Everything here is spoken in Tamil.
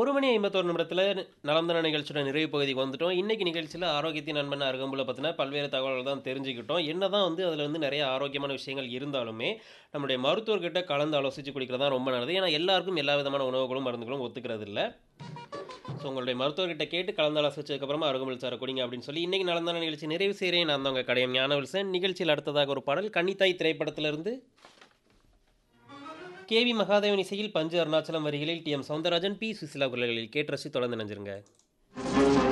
ஒரு மணி ஐம்பத்தோரு நிமிடத்தில் நலந்தன நிகழ்ச்சியோட நிறைவு பகுதிக்கு வந்துட்டோம் இன்னைக்கு நிகழ்ச்சியில் ஆரோக்கியத்தின் நண்பன் அருகம்புல பற்றின பல்வேறு தகவல்கள் தான் தெரிஞ்சுக்கிட்டோம் என்ன தான் வந்து அதில் வந்து நிறைய ஆரோக்கியமான விஷயங்கள் இருந்தாலுமே நம்முடைய மருத்துவர்கிட்ட கலந்து ஆலோசித்து குடிக்கிறது தான் ரொம்ப நல்லது ஏன்னா எல்லாருக்கும் எல்லா விதமான உணவுகளும் மருந்துகளும் ஒத்துக்கிறது இல்லை ஸோ உங்களுடைய மருத்துவர்கிட்ட கேட்டு கலந்து ஆலோசிச்சதுக்கப்புறமா அருகம்புல் சாரை குடிங்க அப்படின்னு சொல்லி இன்னைக்கு நடந்தான நிகழ்ச்சி நிறைவு செய்கிறேன் நான் தான் உங்கள் கடையம் ஞானவில்சன் நிகழ்ச்சியில் அடுத்ததாக ஒரு பாடல் கன்னித்தாய் திரைப்படத்திலிருந்து கேவி மகாதேவன் இசையில் பஞ்சு அருணாச்சலம் வரிகளில் T M Soundararajan P Susheela குரல்களில் கேட்டு ரசி தொடர்ந்து நினைஞ்சிருங்க